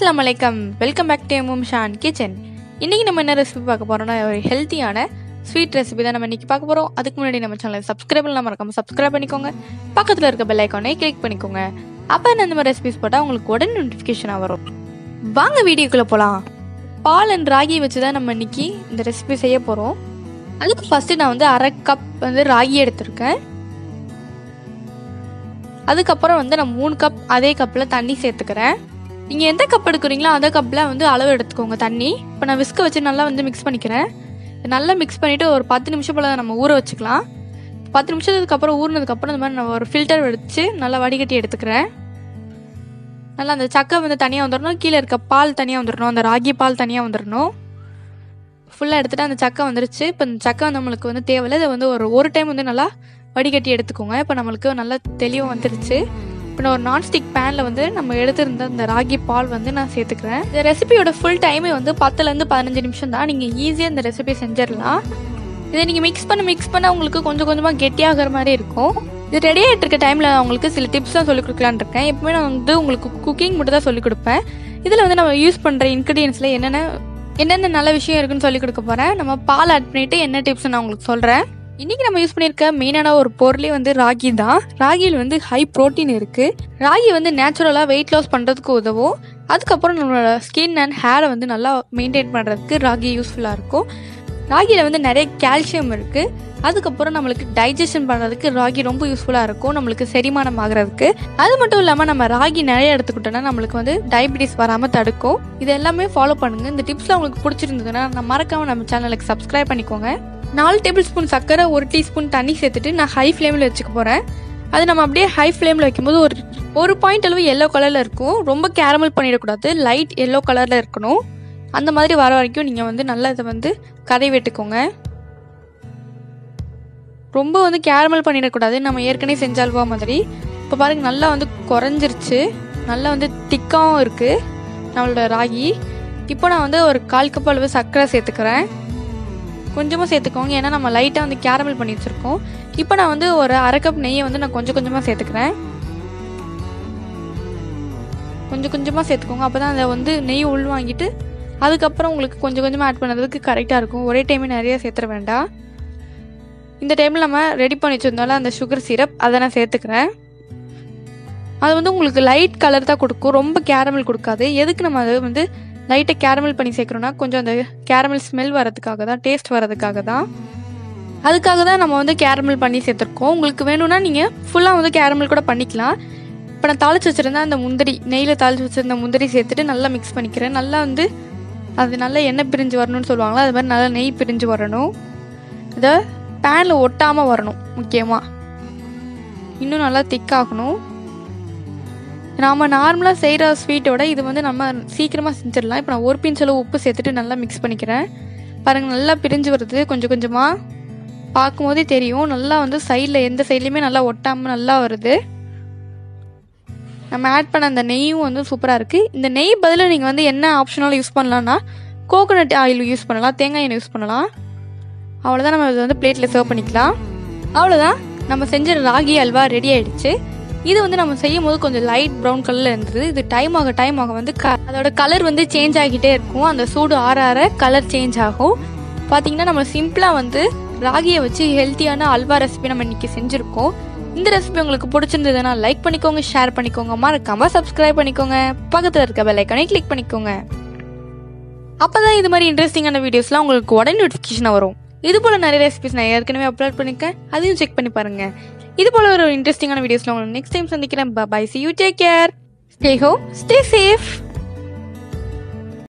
அஸ்ஸலாமு அலைக்கம் welcome back to MM Shan kitchen இன்னைக்கு நம்ம என்ன ரெசிபி பார்க்க போறோம்னா ஒரு ஹெல்த்தியான ஸ்வீட் ரெசிபி தான் நம்ம இன்னைக்கு பார்க்க போறோம் அதுக்கு முன்னாடி நம்ம சேனலை சப்ஸ்கிரைப் பண்ணலாம் மறக்காம சப்ஸ்கிரைப் பண்ணிக்கோங்க பக்கத்தில் இருக்க பெல் ஐக்கானை கிளிக் பண்ணிக்கோங்க அப்போ இந்த மாதிரி ரெசிபிஸ் போட்டால் உங்களுக்கு உடனே நோட்டிஃபிகேஷனாக வரும் வாங்க வீடியோக்குள்ளே போகலாம் பால் அண்ட் ராகி வச்சு தான் நம்ம இன்னைக்கு இந்த ரெசிபி செய்ய போகிறோம் அதுக்கு ஃபஸ்ட்டு நான் வந்து அரை கப் வந்து ராகி எடுத்திருக்கேன் அதுக்கப்புறம் வந்து நான் மூணு கப் அதே கப்பில் தண்ணி சேர்த்துக்கிறேன் நீங்கள் எந்த கப் எடுக்கிறீங்களோ அந்த கப்பில் வந்து அளவு எடுத்துக்கோங்க தண்ணி இப்போ நான் விஸ்க வச்சு நல்லா வந்து மிக்ஸ் பண்ணிக்கிறேன் நல்லா மிக்ஸ் பண்ணிவிட்டு ஒரு பத்து நிமிஷம் போல் நம்ம ஊற வச்சுக்கலாம் பத்து நிமிஷத்துக்கு அப்புறம் ஊறினதுக்கப்புறம் இந்த மாதிரி நான் ஒரு ஃபில்டர் வச்சு நல்லா வடிகட்டி எடுத்துக்கிறேன் நல்லா அந்த சக்கை வந்து தனியாக வந்துடணும் கீழே இருக்க பால் தனியாக வந்துடணும் அந்த ராகி பால் தனியாக வந்துடணும் ஃபுல்லாக எடுத்துகிட்டு அந்த சக்கை வந்துருச்சு இப்போ இந்த சக்கை நம்மளுக்கு வந்து தேவையில்லை இதை வந்து ஒரு ஒரு டைம் வந்து நல்லா வடிகட்டி எடுத்துக்கோங்க இப்போ நம்மளுக்கு நல்லா தெளிவாக வந்துருச்சு இப்போ நான் ஒரு நான்ஸ்டிக் பேனில் வந்து நம்ம எடுத்திருந்த இந்த ராகி பால் வந்து நான் சேர்த்துக்கிறேன் இந்த ரெசிபியோட ஃபுல் டைமே வந்து பத்துலேருந்து பதினஞ்சு நிமிஷம் தான் நீங்கள் ஈஸியாக இந்த ரெசிபி செஞ்சிடலாம் இதை நீங்கள் மிக்ஸ் பண்ண மிக்ஸ் பண்ண உங்களுக்கு கொஞ்சம் கொஞ்சமாக கெட்டியாகிற மாதிரி இருக்கும் இது ரெடி ஆகிட்டு இருக்க டைமில் நான் உங்களுக்கு சில டிப்ஸ் தான் சொல்லிக் கொடுக்கலான்னு இருக்கேன் எப்பவுமே நான் வந்து உங்களுக்கு குக்கிங் மட்டும் தான் சொல்லிக் கொடுப்பேன் இதில் வந்து நம்ம யூஸ் பண்ணுற இன்க்ரீடியன்ஸில் என்னென்ன என்னென்ன நல்ல விஷயம் இருக்குன்னு சொல்லிக் கொடுக்க போகிறேன் நம்ம பால் ஆட் பண்ணிவிட்டு என்ன டிப்ஸ் நான் உங்களுக்கு சொல்கிறேன் இன்னைக்கு நம்ம யூஸ் பண்ணியிருக்க மெயினான ஒரு பொருளே வந்து ராகி தான் ராகியில் வந்து ஹை ப்ரோட்டீன் இருக்குது ராகி வந்து நேச்சுரலாக வெயிட் லாஸ் பண்ணுறதுக்கு உதவும் அதுக்கப்புறம் நம்மளோட ஸ்கின் அண்ட் ஹேரை வந்து நல்லா மெயின்டைன் பண்ணுறதுக்கு ராகி யூஸ்ஃபுல்லாக இருக்கும் ராகியில் வந்து நிறைய கால்சியம் இருக்குது அதுக்கப்புறம் நம்மளுக்கு டைஜஷன் பண்ணுறதுக்கு ராகி ரொம்ப யூஸ்ஃபுல்லாக இருக்கும் நம்மளுக்கு செரிமானம் ஆகிறதுக்கு அது மட்டும் இல்லாமல் நம்ம ராகி நிறைய எடுத்துக்கிட்டோம்னா நம்மளுக்கு வந்து டயபிட்டிஸ் வராமல் தடுக்கும் இது எல்லாமே ஃபாலோ பண்ணுங்கள் இந்த டிப்ஸ்லாம் உங்களுக்கு பிடிச்சிருந்ததுன்னா நான் மறக்காமல் நம்ம சேனலுக்கு சப்ஸ்கிரைப் பண்ணிக்கோங்க நாலு டேபிள் ஸ்பூன் சர்க்கரை ஒரு டீஸ்பூன் தண்ணி சேர்த்துட்டு நான் ஹை ஃப்ளேமில் வச்சுக்க போகிறேன் அது நம்ம அப்படியே ஹை ஃப்ளேமில் வைக்கும்போது ஒரு ஒரு பாயிண்ட் அளவு எல்லோ கலரில் இருக்கும் ரொம்ப கேரமல் பண்ணிடக்கூடாது லைட் எல்லோ கலரில் இருக்கணும் அந்த மாதிரி வர வரைக்கும் நீங்கள் வந்து நல்லா இதை வந்து கதை வெட்டுக்கோங்க ரொம்ப வந்து கேரமல் பண்ணிடக்கூடாது நம்ம ஏற்கனவே செஞ்ச அல்வா மாதிரி இப்போ பாருங்க நல்லா வந்து குறைஞ்சிருச்சு நல்லா வந்து திக்காகவும் இருக்குது நம்மளோட ராகி இப்போ நான் வந்து ஒரு கால் கப் அளவு சர்க்கரை சேர்த்துக்கிறேன் கொஞ்சமாக சேர்த்துக்கோங்க ஏன்னா நம்ம லைட்டாக வந்து கேரமல் பண்ணி வச்சுருக்கோம் இப்போ நான் வந்து ஒரு அரை கப் நெய்யை வந்து நான் கொஞ்சம் கொஞ்சமாக சேர்த்துக்கிறேன் கொஞ்சம் கொஞ்சமாக சேர்த்துக்கோங்க அப்போ தான் அதை வந்து நெய் உள் வாங்கிட்டு அதுக்கப்புறம் உங்களுக்கு கொஞ்சம் கொஞ்சமாக ஆட் பண்ணுறதுக்கு கரெக்டாக இருக்கும் ஒரே டைமே நிறைய சேர்த்துற வேண்டாம் இந்த டைமில் நம்ம ரெடி பண்ணி வச்சிருந்தோம்ல அந்த சுகர் சிரப் அதை நான் சேர்த்துக்கிறேன் அது வந்து உங்களுக்கு லைட் கலர் தான் கொடுக்கும் ரொம்ப கேரமல் கொடுக்காது எதுக்கு நம்ம அதை வந்து லைட்டாக கேரமல் பண்ணி சேர்க்குறோன்னா கொஞ்சம் அந்த கேரமல் ஸ்மெல் வரதுக்காக தான் டேஸ்ட் வரதுக்காக தான் அதுக்காக தான் நம்ம வந்து கேரமல் பண்ணி சேர்த்துருக்கோம் உங்களுக்கு வேணும்னா நீங்கள் ஃபுல்லாக வந்து கேரமல் கூட பண்ணிக்கலாம் இப்போ நான் தாளிச்சு வச்சுருந்தேன் அந்த முந்திரி நெய்யில் தாளிச்சு வச்சுருந்த முந்திரி சேர்த்துட்டு நல்லா மிக்ஸ் பண்ணிக்கிறேன் நல்லா வந்து அது நல்லா எண்ணெய் பிரிஞ்சு வரணும்னு சொல்லுவாங்களா அது மாதிரி நல்லா நெய் பிரிஞ்சு வரணும் இதை பேனில் ஒட்டாமல் வரணும் முக்கியமாக இன்னும் நல்லா திக்காகணும் நாம் நார்மலாக செய்கிற ஸ்வீட்டோட இது வந்து நம்ம சீக்கிரமாக செஞ்சிடலாம் இப்போ நான் ஒரு பிஞ்ச் அளவு உப்பு சேர்த்துட்டு நல்லா மிக்ஸ் பண்ணிக்கிறேன் பாருங்கள் நல்லா பிரிஞ்சு வருது கொஞ்சம் கொஞ்சமாக பார்க்கும்போதே தெரியும் நல்லா வந்து சைடில் எந்த சைட்லேயுமே நல்லா ஒட்டாமல் நல்லா வருது நம்ம ஆட் பண்ண அந்த நெய்யும் வந்து சூப்பராக இருக்குது இந்த நெய் பதிலாக நீங்கள் வந்து என்ன ஆப்ஷனால் யூஸ் பண்ணலான்னா கோகோனட் ஆயில் யூஸ் பண்ணலாம் தேங்காய் எண்ணெய் யூஸ் பண்ணலாம் அவ்வளோதான் நம்ம இதை வந்து பிளேட்டில் சர்வ் பண்ணிக்கலாம் அவ்வளோதான் நம்ம செஞ்ச ராகி அல்வா ரெடி ஆயிடுச்சு இது வந்து நம்ம செய்யும் போது கொஞ்சம் லைட் ப்ரௌன் கலரில் இருந்தது இது டைம் ஆக டைம் ஆக வந்து க அதோட கலர் வந்து சேஞ்ச் ஆகிட்டே இருக்கும் அந்த சூடு ஆற ஆற கலர் சேஞ்ச் ஆகும் பார்த்தீங்கன்னா நம்ம சிம்பிளாக வந்து ராகியை வச்சு ஹெல்த்தியான அல்வா ரெசிபி நம்ம இன்னைக்கு செஞ்சுருக்கோம் இந்த ரெசிபி உங்களுக்கு பிடிச்சிருந்ததுன்னா லைக் பண்ணிக்கோங்க ஷேர் பண்ணிக்கோங்க மறக்காம சப்ஸ்கிரைப் பண்ணிக்கோங்க பக்கத்தில் இருக்க பெல் ஐக்கானே கிளிக் பண்ணிக்கோங்க அப்பதான் இது மாதிரி இன்ட்ரெஸ்டிங்கான வீடியோஸ்லாம் உங்களுக்கு உடனே நோட்டிஃபிகேஷன் வரும் இது போல நிறைய ரெசிபிஸ் நான் ஏற்கனவே அப்லோட் பண்ணிருக்கேன் அதையும் செக் பண்ணி பாருங்க இது போல ஒரு இன்ட்ரெஸ்டிங்கான வீடியோஸ்ல உங்களுக்கு நெக்ஸ்ட் டைம் சந்திக்கிறேன் bye see you take care stay home stay safe